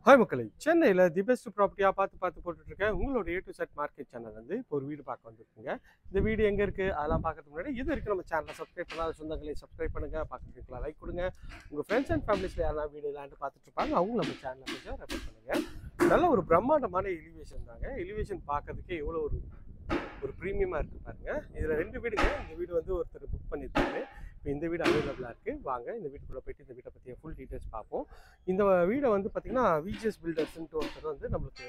hi மக்களே சென்னையில் the best ப்ராப்பர்ட்டியாக பார்த்து பார்த்து போட்டுட்டு இருக்கேன் உங்களோட A to Z market channel வந்து இப்போ ஒரு வீடு பார்க்க வந்திருக்குங்க இந்த வீடு எங்கே இருக்குது அதெல்லாம் பார்க்கறதுக்கு முன்னாடி இது வரைக்கும் நம்ம சேனலை சப்ஸ்கிரைப் பண்ணாத சொந்தங்களை சப்ஸ்கிரைப் பண்ணுங்கள் பார்க்குறதுக்குலாம் லைக் கொடுங்க உங்கள் ஃப்ரெண்ட்ஸ் அண்ட் ஃபேமிலிஸில் யாரெல்லாம் வீடு லேண்டு பார்த்துட்டு இருப்பாங்க அவங்க நம்ம சேனலை கொஞ்சம் ரெஃபர் பண்ணுங்கள் நல்ல ஒரு பிரம்மாண்டமான எலிவேஷன் தாங்க எலிவேஷன் பார்க்கறதுக்கே எவ்வளோ ஒரு ஒரு ப்ரீமியமாக இருக்குது பாருங்க இதில் ரெண்டு வீடுங்க இந்த வீடு வந்து ஒருத்தர் புக் பண்ணியிருக்காரு இப்போ இந்த வீடு அவைலபிளாக இருக்குது வாங்க இந்த வீட்டுக்குள்ளே போயிட்டு இந்த வீட்டை பற்றிய ஃபுல் டீட்டெயில்ஸ் பார்ப்போம் இந்த வீடை வந்து பார்த்தீங்கன்னா விஜிஎஸ் பில்டர்ஸ்ன்ட்டு ஒருத்தர் வந்து நம்மளுக்கு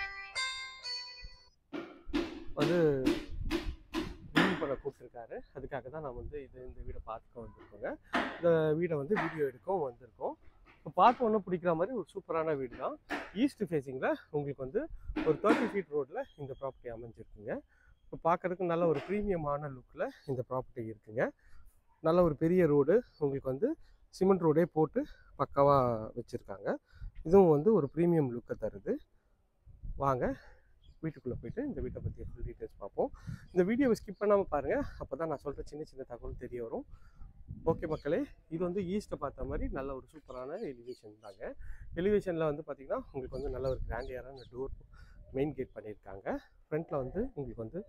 வந்து ரிவ்யூ பண்ண கூப்பிட்டுருக்காரு அதுக்காக தான் நான் வந்து இது இந்த வீடை பார்த்துக்க வந்திருக்கோங்க இந்த வீடை வந்து வீடியோ எடுக்கவும் வந்திருக்கோம் இப்போ பார்த்த ஒன்றும் பிடிக்கிற மாதிரி ஒரு சூப்பரான வீடு தான் ஈஸ்ட் ஃபேஸிங்கில் உங்களுக்கு வந்து ஒரு தேர்ட்டி ஃபீட் ரோட்டில் இந்த ப்ராப்பர்ட்டி அமைஞ்சிருக்குங்க இப்போ பார்க்கறதுக்கு நல்ல ஒரு ப்ரீமியமான லுக்கில் இந்த ப்ராப்பர்ட்டி இருக்குங்க நல்ல ஒரு பெரிய ரோடு உங்களுக்கு வந்து சிமெண்ட் ரோடே போட்டு பக்காவாக வச்சுருக்காங்க இதுவும் வந்து ஒரு ப்ரீமியம் லுக்கை தருது வாங்க வீட்டுக்குள்ளே போயிட்டு இந்த வீட்டை பற்றி ஃபுல் டீட்டெயில்ஸ் பார்ப்போம் இந்த வீடியோவை ஸ்கிப் பண்ணாமல் பாருங்கள் அப்போ தான் நான் சொல்கிற சின்ன சின்ன தகவல் தெரிய வரும் ஓகே மக்களே இது வந்து ஈஸ்ட்டை பார்த்த மாதிரி நல்ல ஒரு சூப்பரான எலிவேஷன் தாங்க எலிவேஷனில் வந்து பார்த்திங்கன்னா உங்களுக்கு வந்து நல்ல ஒரு கிராண்டியரான டோர் மெயின் கேட் பண்ணியிருக்காங்க ஃப்ரண்ட்டில் வந்து உங்களுக்கு வந்து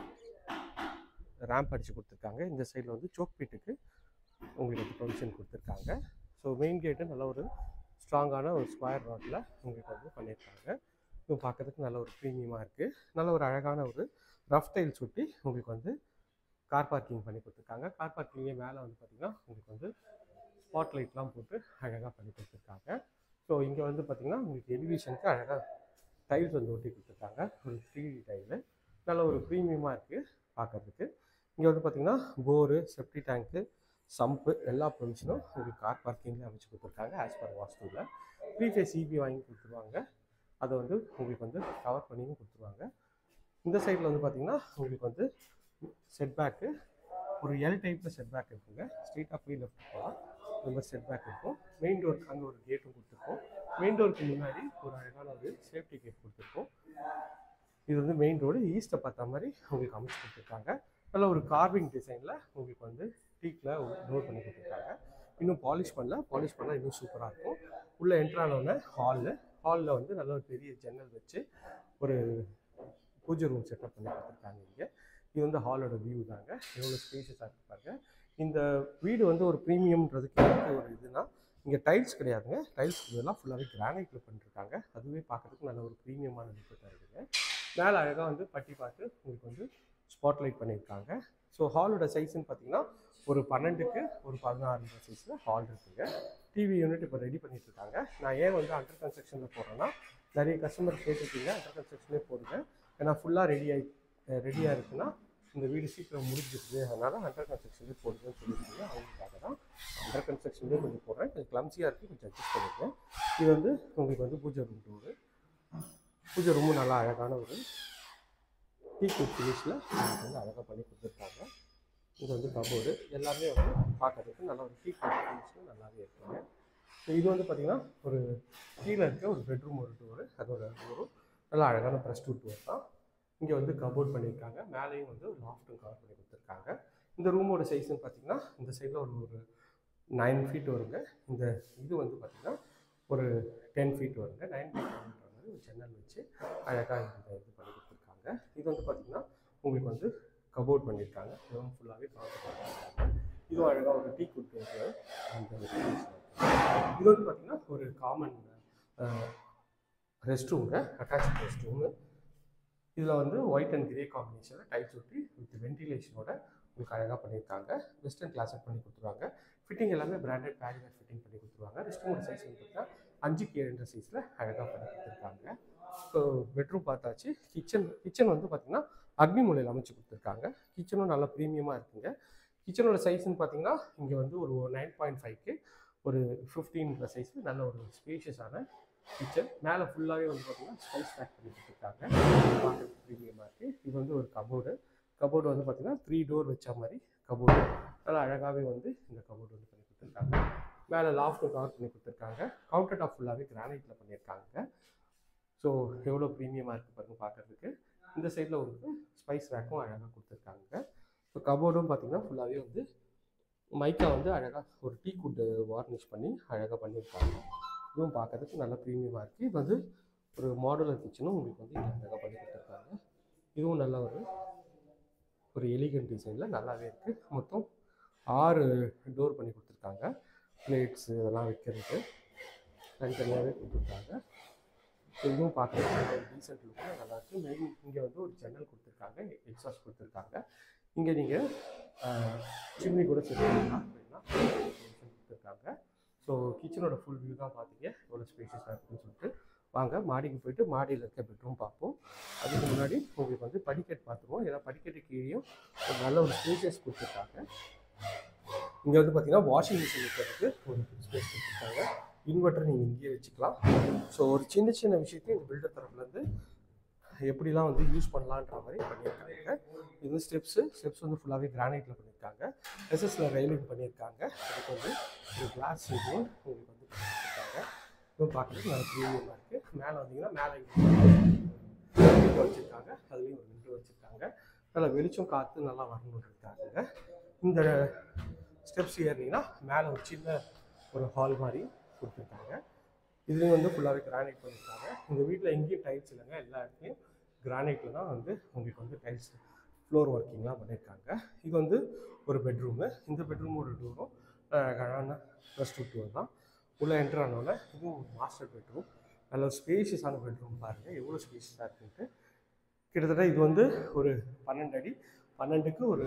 ரேம்ப் அடித்து கொடுத்துருக்காங்க இந்த சைடில் வந்து சோக் பீட்டுக்கு உங்களுக்கு வந்து ப்ரொவிஷன் கொடுத்துருக்காங்க ஸோ மெயின் கேட்டு நல்ல ஒரு ஸ்ட்ராங்கான ஒரு ஸ்கொயர் ராட்டில் உங்களுக்கு வந்து பண்ணியிருக்காங்க இது பார்க்கறதுக்கு நல்ல ஒரு ப்ரீமியமாக இருக்குது நல்ல ஒரு அழகான ஒரு ரஃப் டைல்ஸ் ஒட்டி உங்களுக்கு வந்து கார் பார்க்கிங் பண்ணி கொடுத்துருக்காங்க கார் பார்க்கிங்கே மேலே வந்து பார்த்திங்கன்னா உங்களுக்கு வந்து ஸ்பாட் லைட்லாம் போட்டு அழகாக பண்ணி கொடுத்துருக்காங்க ஸோ இங்கே வந்து பார்த்திங்கன்னா உங்களுக்கு எலிவேஷனுக்கு அழகாக டைல்ஸ் வந்து ஒட்டி கொடுத்துருக்காங்க ஒரு த்ரீ டி டைலு நல்ல ஒரு ப்ரீமியமாக இருக்குது பார்க்கறதுக்கு இங்கே வந்து பார்த்திங்கன்னா போரு செப்டி டேங்க்கு சம்பு எல்லா ப்ரொவிஷனும் உங்களுக்கு கார் பார்க்கிங்கில் அமைச்சு கொடுத்துருக்காங்க ஆஸ் பர் வாஸ்துவில் த்ரீ ஃபேஸ் சிபி வாங்கி கொடுத்துருவாங்க அதை வந்து உங்களுக்கு வந்து கவர் பண்ணியும் கொடுத்துருவாங்க இந்த சைடில் வந்து பார்த்திங்கன்னா உங்களுக்கு வந்து செட் பேக்கு ஒரு எல் டைப்பில் செட் பேக் இருக்குங்க ஸ்ட்ரெயிட்டாக போய் லெஃப்ட் போகலாம் இந்த மாதிரி செட் பேக் இருக்கும் மெயின் டோருக்கு அங்கே ஒரு கேட்டும் கொடுத்துருக்கோம் மெயின் டோருக்கு முன்னாடி ஒரு அழகான ஒரு சேஃப்டி கேட் கொடுத்துருக்கோம் இது வந்து மெயின் ரோடு ஈஸ்ட்டை பார்த்த மாதிரி உங்களுக்கு அமைச்சு கொடுத்துருக்காங்க நல்ல ஒரு கார்விங் டிசைனில் உங்களுக்கு வந்து டீக்கில் டோர் பண்ணி கொடுத்துருக்காங்க இன்னும் பாலிஷ் பண்ணல பாலிஷ் பண்ணால் இன்னும் சூப்பராக இருக்கும் உள்ளே என்ட்ரானோடனே ஹாலில் ஹாலில் வந்து நல்ல ஒரு பெரிய ஜன்னல் வச்சு ஒரு பூஜை ரூம் செட்டப் பண்ணி கொடுத்துருக்காங்க இங்கே இது வந்து ஹாலோட வியூ தாங்க எவ்வளோ ஸ்பேஷஸாக இருக்கு பாருங்க இந்த வீடு வந்து ஒரு ப்ரீமியம்ன்றதுக்கு எனக்கு ஒரு இதுனா இங்கே டைல்ஸ் கிடையாதுங்க டைல்ஸ் இதெல்லாம் ஃபுல்லாகவே கிரானைட்டில் பண்ணிருக்காங்க அதுவே பார்க்கறதுக்கு நல்ல ஒரு ப்ரீமியமான லுக்கு தருதுங்க மேலே அழகாக வந்து பட்டி பார்த்து உங்களுக்கு வந்து ஸ்பாட்லைட் பண்ணியிருக்காங்க ஸோ ஹாலோட சைஸ்ன்னு பார்த்தீங்கன்னா ஒரு பன்னெண்டுக்கு ஒரு பதினாறுன்ற சைஸில் ஹால் இருக்குங்க டிவி யூனிட் இப்போ ரெடி பண்ணிட்டு இருக்காங்க நான் ஏன் வந்து அண்டர் கன்ஸ்ட்ரக்ஷனில் போடுறேன்னா நிறைய கஸ்டமர் கேட்டுருக்கீங்க அண்டர் கன்ஸ்ட்ரக்ஷனே போடுங்க ஏன்னா ஃபுல்லாக ரெடி ஆகி ரெடியாக இருக்குன்னா இந்த வீடு சீக்கிரம் முடிஞ்சிருது அதனால் அண்டர் கன்ஸ்ட்ரக்ஷன்லேயே போடுங்கன்னு சொல்லியிருக்கீங்க அவங்களுக்காக தான் அண்டர் கன்ஸ்ட்ரக்ஷன்லேயே கொஞ்சம் போடுறேன் கொஞ்சம் கிளம்சியாக இருக்குது கொஞ்சம் அட்ஜஸ்ட் பண்ணிருக்கேன் இது வந்து உங்களுக்கு வந்து பூஜை ரூம் டோரு பூஜை ரூமும் நல்லா அழகான ஒரு டீ குட் ஃபினிஷில் வந்து அழகாக பண்ணி கொடுத்துருக்காங்க இது வந்து கபோர்டு எல்லாமே வந்து பார்க்கறதுக்கு நல்ல ஒரு டீ குட் ஃபினிஷில் நல்லாவே இருக்குங்க ஸோ இது வந்து பார்த்திங்கன்னா ஒரு கீழே இருக்க ஒரு பெட்ரூம் ஒரு டோரு அதோட டோரும் நல்லா அழகான ப்ரெஸ் டூ டோர் தான் இங்கே வந்து கபோர்ட் பண்ணியிருக்காங்க மேலேயும் வந்து ஒரு லாஃப்ட்டும் கவர் பண்ணி கொடுத்துருக்காங்க இந்த ரூமோட சைஸ்ன்னு பார்த்தீங்கன்னா இந்த சைடில் ஒரு ஒரு நைன் ஃபீட் வருங்க இந்த இது வந்து பார்த்திங்கன்னா ஒரு டென் ஃபீட் வருங்க நைன் ஃபீட் வருன்ற மாதிரி ஒரு ஜன்னல் வச்சு அழகாக இந்த இது பண்ணி கொடுத்துருக்காங்க இது வந்து பார்த்திங்கன்னா உங்களுக்கு வந்து கபோர்ட் பண்ணியிருக்காங்க இதுவும் ஃபுல்லாகவே கவர் பண்ணியிருக்காங்க இதுவும் அழகாக ஒரு டீ குட் அந்த இது வந்து பார்த்திங்கன்னா ஒரு காமன் ரெஸ்ட் ரூமுங்க அட்டாச் ரெஸ்ட் ரூமு இதில் வந்து ஒயிட் அண்ட் கிரே காம்பினேஷனில் டைல்ஸ் ஒட்டி வித் வென்டிலேஷனோட உங்களுக்கு அழகாக பண்ணியிருக்காங்க வெஸ்டர்ன் கிளாஸில் பண்ணி கொடுத்துருவாங்க ஃபிட்டிங் எல்லாமே பிராண்டட் பேரிவேர் ஃபிட்டிங் பண்ணி கொடுத்துருவாங்க ரெஸ்ட் ரூமோட சைஸ் வந்து பார்த்தீங்கன்னா அஞ்சுக்கு ஏழுன்ற சைஸில் அழகாக பண்ணி கொடுத்துருக்காங்க ஸோ பெட்ரூம் பார்த்தாச்சு கிச்சன் கிச்சன் வந்து பார்த்திங்கன்னா அக்னி மூலையில் அமைச்சு கொடுத்துருக்காங்க கிச்சனும் நல்லா ப்ரீமியமாக இருக்குங்க கிச்சனோட சைஸ்ன்னு பார்த்தீங்கன்னா இங்கே வந்து ஒரு நைன் பாயிண்ட் ஃபைவ்க்கு ஒரு ஃபிஃப்டீன்ற சைஸில் நல்ல ஒரு ஸ்பேஷியஸான கிச்சன் மேலே ஃபுல்லாகவே வந்து பார்த்தீங்கன்னா ஸ்பைஸ் பேக் பண்ணி கொடுத்துருக்காங்க பார்க்கறதுக்கு ப்ரீமியமாக இருக்குது இது வந்து ஒரு கபோர்டு கபோர்டு வந்து பார்த்தீங்கன்னா த்ரீ டோர் வச்ச மாதிரி கபோர்டு நல்லா அழகாகவே வந்து இந்த கபோர்டு வந்து பண்ணி கொடுத்துருக்காங்க மேலே லாஃப்ட்டும் கவர் பண்ணி கொடுத்துருக்காங்க கவுண்டர் டாப் ஃபுல்லாகவே கிரானைட்டில் பண்ணியிருக்காங்க ஸோ எவ்வளோ ப்ரீமியமாக இருக்குது பாருங்கள் பார்க்குறதுக்கு இந்த சைடில் வந்து ஸ்பைஸ் ரேக்கும் அழகாக கொடுத்துருக்காங்க ஸோ கபோர்டும் பார்த்தீங்கன்னா ஃபுல்லாகவே வந்து மைக்கா வந்து அழகாக ஒரு டீ குட்டு வார்னிஷ் பண்ணி அழகாக பண்ணியிருக்காங்க இதுவும் பார்க்கறதுக்கு நல்ல ப்ரீமியமாக இருக்குது இது வந்து ஒரு மாடுலர் கிச்சனும் உங்களுக்கு வந்து இதில் அழகாக பண்ணி கொடுத்துருக்காங்க இதுவும் நல்ல ஒரு ஒரு எலிகன்ட் டிசைனில் நல்லாவே இருக்குது மொத்தம் ஆறு டோர் பண்ணி கொடுத்துருக்காங்க பிளேட்ஸ் இதெல்லாம் வைக்கிறதுக்கு தனித்தனியாகவே கொடுத்துருக்காங்க ஸோ இதுவும் பார்க்குறதுக்கு டீசென்ட் லுக்கில் நல்லாயிருக்கு மெயின் இங்கே வந்து ஒரு ஜன்னல் கொடுத்துருக்காங்க எக்ஸாஸ்ட் கொடுத்துருக்காங்க இங்கே நீங்கள் சிம்னி கூட செட் பண்ணலாம் அப்படின்னா கொடுத்துருக்காங்க ஸோ கிச்சனோட ஃபுல் வியூ தான் பார்த்தீங்க எவ்வளோ ஸ்பேஷியஸாக இருக்குன்னு சொல்லிட்டு வாங்க மாடிக்கு போயிட்டு மாடியில் இருக்க பெட்ரூம் பார்ப்போம் அதுக்கு முன்னாடி உங்களுக்கு வந்து படிக்கட் பார்த்துருவோம் ஏன்னா படிக்கட்டு கீழேயும் ஒரு நல்ல ஒரு ஸ்பேஷியஸ் கொடுத்துருக்காங்க இங்கே வந்து பார்த்தீங்கன்னா வாஷிங் மிஷின் வைக்கிறதுக்கு ஒரு ஸ்பேஸ் கொடுத்துருக்காங்க இன்வெர்ட்டர் நீங்கள் இங்கேயே வச்சுக்கலாம் ஸோ ஒரு சின்ன சின்ன விஷயத்தையும் இந்த பில்டர் தரப்புலேருந்து எப்படிலாம் வந்து யூஸ் பண்ணலான்ற மாதிரி பண்ணியிருக்காங்க இது வந்து ஸ்டெப்ஸு ஸ்டெப்ஸ் வந்து ஃபுல்லாகவே கிரானைட்டில் பண்ணியிருக்காங்க எஸ்எஸ்ல ரெயிலிங் பண்ணியிருக்காங்க அதுக்கு வந்து ஒரு கிளாஸ் இதுவும் உங்களுக்கு வந்து பண்ணியிருக்காங்க இதுவும் பார்க்குறதுக்கு நல்ல ப்ரீமியமாக இருக்குது மேலே வந்தீங்கன்னா மேலே விண்டோ வச்சுருக்காங்க அதுலேயும் ஒரு விண்டோ வச்சுருக்காங்க நல்லா வெளிச்சம் காற்று நல்லா வரணுன்றதுக்காக இந்த ஸ்டெப்ஸ் ஏறினீங்கன்னா மேலே ஒரு சின்ன ஒரு ஹால் மாதிரி கொடுத்துருக்காங்க இதுலேயும் வந்து ஃபுல்லாகவே கிரானைட் பண்ணியிருக்காங்க இந்த வீட்டில் எங்கேயும் டைல்ஸ் இல்லைங்க எல்லா இடத்துலையும் கிரானைட்டில் தான் வந்து உங்களுக்கு வந்து டைல்ஸ் ஃப்ளோர் ஒர்க்கிங்லாம் பண்ணியிருக்காங்க இது வந்து ஒரு பெட்ரூமு இந்த பெட்ரூம் ஒரு டோரும் அழகான ரெஸ்ட் டூர் தான் உள்ளே என்ட்ரு ஆனோடனே இதுவும் மாஸ்டர் பெட்ரூம் நல்ல ஒரு ஸ்பேஷியஸான பெட்ரூம் பாருங்கள் எவ்வளோ ஸ்பேஷியஸாக இருக்குன்ட்டு கிட்டத்தட்ட இது வந்து ஒரு பன்னெண்டு அடி பன்னெண்டுக்கு ஒரு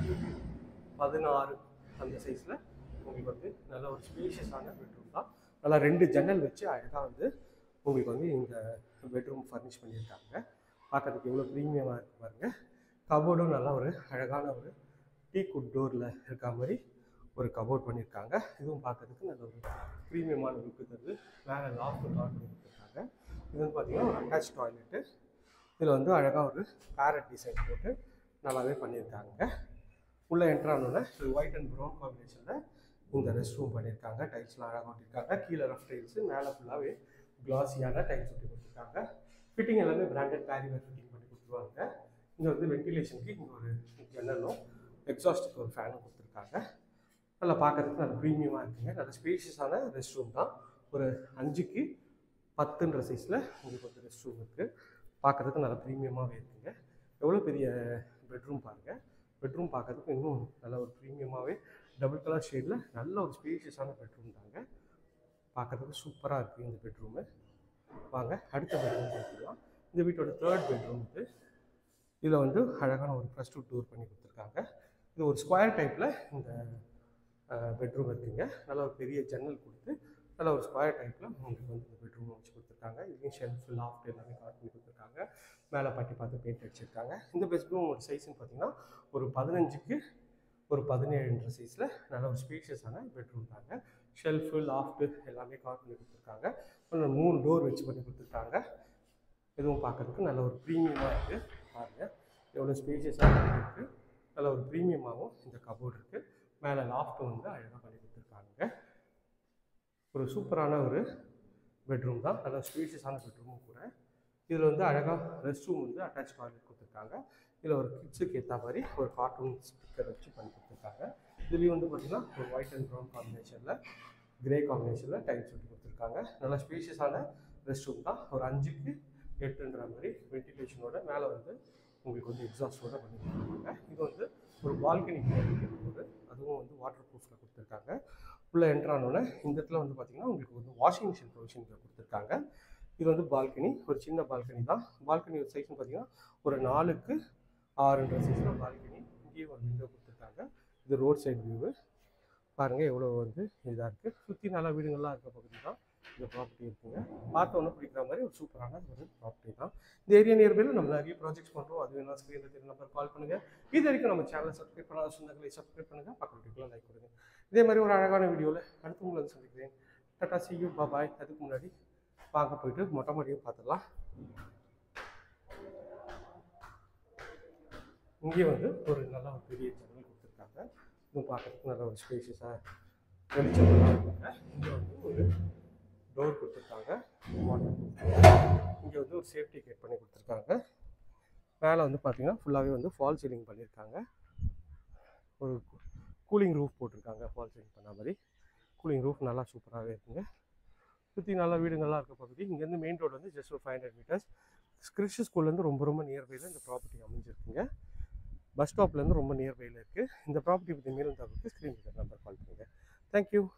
பதினாறு அந்த சைஸில் உங்களுக்கு வந்து நல்ல ஒரு ஸ்பேஷியஸான பெட்ரூம் தான் நல்லா ரெண்டு ஜன்னல் வச்சு அழகாக வந்து உங்களுக்கு வந்து இந்த பெட்ரூம் ஃபர்னிஷ் பண்ணியிருக்காங்க பார்க்கறதுக்கு எவ்வளோ ப்ரீமியமாக இருக்கு பாருங்கள் கபோர்டும் நல்லா ஒரு அழகான ஒரு டீ குட் டோரில் இருக்க மாதிரி ஒரு கபோர்ட் பண்ணியிருக்காங்க இதுவும் பார்க்கறதுக்கு நல்ல ஒரு ப்ரீமியமான லுக்கு தருது மேலே லாஃப்ட் லாட் பண்ணி கொடுத்துருக்காங்க இது வந்து பார்த்தீங்கன்னா ஒரு அட்டாச் டாய்லெட்டு இதில் வந்து அழகாக ஒரு பேரட் டிசைன் போட்டு நல்லாவே பண்ணியிருக்காங்க உள்ளே என்ட்ரானோட ஒயிட் அண்ட் ப்ரௌன் காம்பினேஷனில் இந்த ரெஸ்ட் ரூம் பண்ணியிருக்காங்க டைல்ஸ்லாம் அழகாக ஒட்டியிருக்காங்க கீழே ரஃப் டைல்ஸு மேலே ஃபுல்லாகவே கிளாஸியான டைல்ஸ் ஒட்டி கொடுத்துருக்காங்க ஃபிட்டிங் எல்லாமே பிராண்டட் பேரிவர் ஃபிட்டிங் பண்ணி கொடுத்துருவாங்க இங்கே வந்து வென்டிலேஷனுக்கு இங்கே ஒரு ஜன்னலும் எக்ஸாஸ்டுக்கு ஒரு ஃபேனும் கொடுத்துருக்காங்க நல்லா பார்க்கறதுக்கு நல்ல ப்ரீமியமாக இருக்குங்க நல்ல ஸ்பேஷியஸான ரெஸ்ட் ரூம் தான் ஒரு அஞ்சுக்கு பத்துன்ற சைஸில் உங்களுக்கு வந்து ரெஸ்ட் ரூம் இருக்குது பார்க்கறதுக்கு நல்ல ப்ரீமியமாகவே இருக்குங்க எவ்வளோ பெரிய பெட்ரூம் பாருங்கள் பெட்ரூம் பார்க்கறதுக்கு இன்னும் நல்ல ஒரு ப்ரீமியமாகவே டபுள் கலர் ஷேடில் நல்ல ஒரு ஸ்பேஷியஸான பெட்ரூம் தாங்க பார்க்கறதுக்கு சூப்பராக இருக்குது இந்த பெட்ரூமு வாங்க அடுத்த பெட்ரூம் பார்த்துக்கலாம் இந்த வீட்டோட தேர்ட் பெட்ரூம் இது இதில் வந்து அழகான ஒரு ப்ளஸ் டூ டூர் பண்ணி கொடுத்துருக்காங்க இது ஒரு ஸ்கொயர் டைப்பில் இந்த பெட்ரூம் இருக்குங்க நல்ல ஒரு பெரிய ஜன்னல் கொடுத்து நல்ல ஒரு ஸ்கொயர் டைப்பில் உங்களுக்கு வந்து இந்த பெட்ரூம் வச்சு கொடுத்துருக்காங்க இதுலேயும் ஷெல்ஃப் லாஃப்ட் எல்லாமே கவர் பண்ணி கொடுத்துருக்காங்க மேலே பட்டி பார்த்து பெயிண்ட் அடிச்சிருக்காங்க இந்த பெட்ரூமோட சைஸ்னு பார்த்தீங்கன்னா ஒரு பதினஞ்சுக்கு ஒரு பதினேழுன்ற சைஸில் நல்ல ஒரு ஸ்பேஷியஸான பெட்ரூம் தாங்க ஷெல்ஃபு லாஃப்ட்டு எல்லாமே கவர் பண்ணி கொடுத்துருக்காங்க அப்புறம் மூணு டோர் வச்சு பண்ணி கொடுத்துருக்காங்க இதுவும் பார்க்கறதுக்கு நல்ல ஒரு ப்ரீமியமாக இருக்குது பாருங்கள் எவ்வளோ ஸ்பேஷியஸாக இருக்குது நல்ல ஒரு ப்ரீமியமாகவும் இந்த கபோர்டு இருக்குது மேலே லாஃப்ட்டும் வந்து அழகாக பண்ணி கொடுத்துருக்காங்க ஒரு சூப்பரான ஒரு பெட்ரூம் தான் நல்ல ஸ்பேஷியஸான பெட்ரூமும் கூட இதில் வந்து அழகாக ரெஸ்ட் ரூம் வந்து அட்டாச் டாய்லெட் கொடுத்துருக்காங்க இதில் ஒரு கிட்ஸுக்கு ஏற்ற மாதிரி ஒரு கார்ட்டூன் ஸ்பீக்கர் வச்சு பண்ணி கொடுத்துருக்காங்க இதுலேயும் வந்து பார்த்திங்கன்னா ஒரு ஒயிட் அண்ட் ப்ரௌன் காம்பினேஷனில் கிரே காம்பினேஷனில் டைல்ஸ் ஒட்டி கொடுத்துருக்காங்க நல்லா ஸ்பேஷியஸான ரெஸ்ட் ரூம் தான் ஒரு அஞ்சுக்கு எட்டுன்ற மாதிரி வென்டிலேஷனோட மேலே வந்து உங்களுக்கு வந்து எக்ஸாஸ்டோட பண்ணி கொடுத்துருக்காங்க இது வந்து ஒரு பால்கனி போது அதுவும் வந்து வாட்டர் ப்ரூஃபில் கொடுத்துருக்காங்க உள்ளே என்ட்ரானோடனே இந்த இடத்துல வந்து பார்த்திங்கன்னா உங்களுக்கு வந்து வாஷிங் மிஷின் ப்ரொவிஷன் கொடுத்துருக்காங்க இது வந்து பால்கனி ஒரு சின்ன பால்கனி தான் பால்கனி ஒரு சைஸ்னு பார்த்தீங்கன்னா ஒரு நாலுக்கு ஆறுன்ற சைஸில் பால்கனி இங்கேயும் ஒரு விண்டோ கொடுத்துருக்காங்க இது ரோட் சைடு வியூவு பாருங்கள் எவ்வளோ வந்து இதாக இருக்குது சுற்றி நல்லா வீடுங்கள்லாம் இருக்க பகுதி தான் இந்த ப்ராப்பர்ட்டி இருக்குங்க பார்த்த ஒன்று பிடிக்கிற மாதிரி ஒரு சூப்பரான ஒரு ப்ராப்பர்ட்டி தான் இந்த ஏரியா நியர்பையில் நம்ம நிறைய ப்ராஜெக்ட்ஸ் பண்ணுறோம் அது வேணா ஸ்க்ரீனில் தெரிய நம்பர் கால் பண்ணுங்கள் இது வரைக்கும் நம்ம சேனலை சப்ஸ்கிரைப் பண்ணாத சொந்தங்களை சப்ஸ்கிரைப் பண்ணுங்கள் பக்கத்துக்குலாம் லைக் கொடுங்க இதே மாதிரி ஒரு அழகான வீடியோவில் அடுத்து உங்களை வந்து சந்திக்கிறேன் டாட்டா சி யூ பாய் அதுக்கு முன்னாடி பார்க்க போயிட்டு மொட்டை மாடியும் பார்த்துடலாம் இங்கே வந்து ஒரு நல்ல ஒரு பெரிய ஜன்னல் கொடுத்துருக்காங்க இதுவும் பார்க்கறதுக்கு நல்ல ஒரு ஸ்பேஷியஸாக வெளிச்சமெல்லாம் இருக்குங்க இங்கே வந்து ஒரு டோர் கொடுத்துருக்காங்க இங்கே வந்து ஒரு சேஃப்டி கேட் பண்ணி கொடுத்துருக்காங்க மேலே வந்து பார்த்தீங்கன்னா ஃபுல்லாகவே வந்து ஃபால் சீலிங் பண்ணியிருக்காங்க ஒரு கூலிங் ரூஃப் போட்டிருக்காங்க ஃபால் சீலிங் பண்ண மாதிரி கூலிங் ரூஃப் நல்லா சூப்பராகவே இருக்குங்க சுற்றி நல்லா வீடுங்கள்லாம் இருக்க பகுதி இங்கேருந்து மெயின் ரோடு வந்து ஜஸ்ட் ஒரு ஃபைவ் ஹண்ட்ரட் மீட்டர்ஸ் கிறிஸ்டி ஸ்கூல்லேருந்து ரொம்ப ரொம்ப நியர்பையில் இந்த ப்ராப்பர்ட்டி அமைஞ்சிருக்குங்க பஸ் ஸ்டாப்லேருந்து ரொம்ப நியர்பையில் இருக்குது இந்த ப்ராப்பர்ட்டி பற்றி மேலும் தகவலுக்கு ஸ்க்ரீன் நம்பர் கால் பண்ணுங்கள் தேங்க்யூ